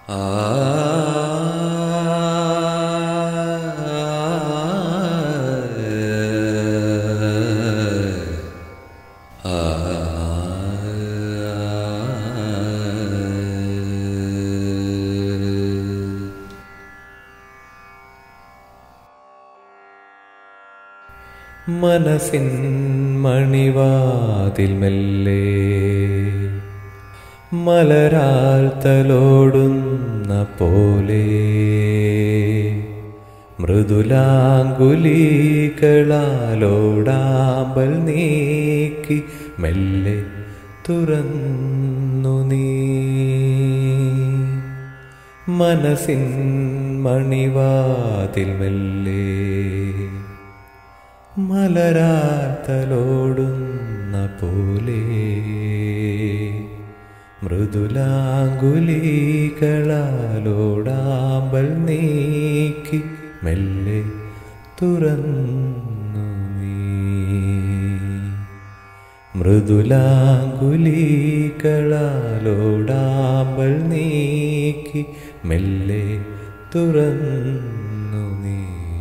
മനസ്സിൻ മണിവാതിൽ മെല്ലെ മലരാൽ തലോടുന്ന പോലെ മൃദുലാങ്കുലികളാലോടാമ്പൽ നീക്കി മെല്ലെ തുറന്നു നീ മനസ്സിൻ മണിവാതിൽ മെല്ലെ മലരാത്തലോടുന്ന പോലെ മൃദുലാങ്കുലികളാലോടാമ്പൽ നീക്കി മെല്ലെ തുറന്നു നീ മൃദുലാങ്കുലികളാലോടാമ്പൽ നീക്കി മെല്ലെ തുറന്നു നീ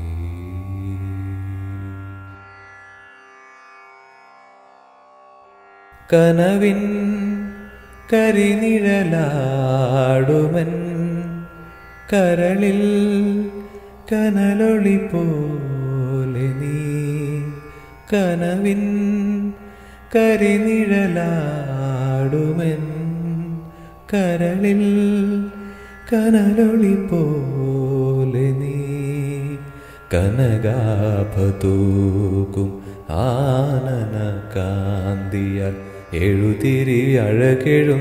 കനവിൻ കരിനിഴലാടുമൻ കരളിൽ കനലൊളി പോലെ നീ കനവിൻ കരിനിഴലാടുമൻ കരളിൽ കനലൊളി പോലെ നീ കനകാഭതൂക്കും ആനന കാന്തിയാൽ എഴുതിരി അഴകെഴും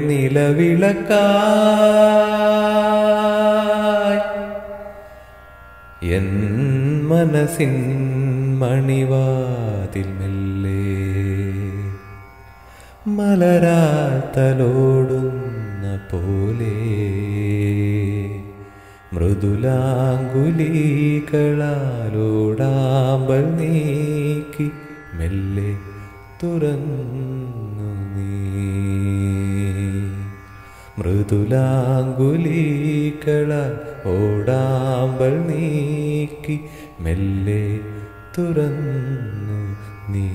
നിലവിളക്കായി എൻ മനസ്സിൻ മണിവാതിൽ മെല്ലെ മലരാത്തലോടുന്ന പോലെ മൃദുലാങ്കുലികളാലോടാമ്പൽ നീക്കി മെല്ലെ തുറന്നു നീ മൃദുലാങ്കുലികളാൽ ഓടാമ്പൽ നീക്കി മെല്ലെ തുറന്നു നീ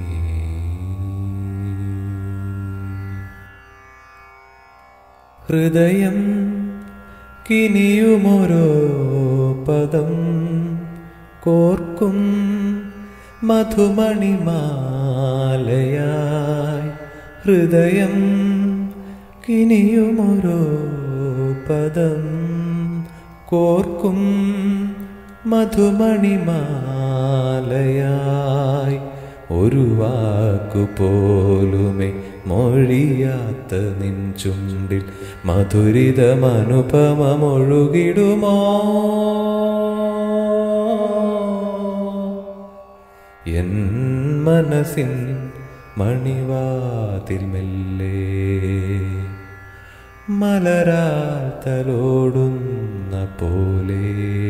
ഹൃദയം കിനിയുമോരോ പദം കോർക്കും മധുമണിമാലയായി ഹൃദയം കിനിയുമോരോ പദം കോർക്കും മധുമണിമാലയായി ഒരു വാക്കു പോലുമേ മൊഴിയാത്ത നിൻ ചുണ്ടിൽ മധുരിതമനുപമൊഴുകിടുമോ എൻ മനസ്സിൻ മണിവാതിൽ മെല്ലെ മലരാൽ തലോടുന്ന പോലെ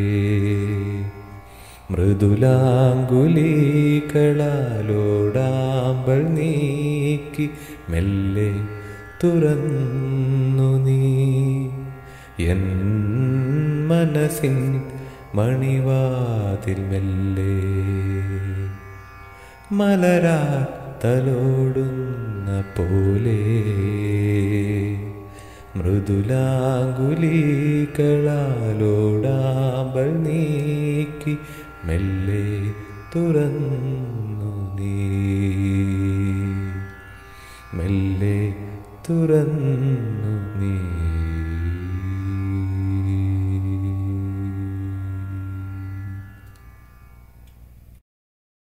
മൃദുലാങ്കുലികളാലോടാമ്പൽ നീക്കി മെല്ലെ തുറന്നു നീ എൻ മനസ്സിൻ മണിവാതിൽ മെല്ലെ മലരാ തലോടുന്ന പോലെ മൃദുലാങ്കുലികളാലോടാമ്പൽ നീക്കി മെല്ലെ തുറന്നു നീ മെല്ലെ തുറന്നു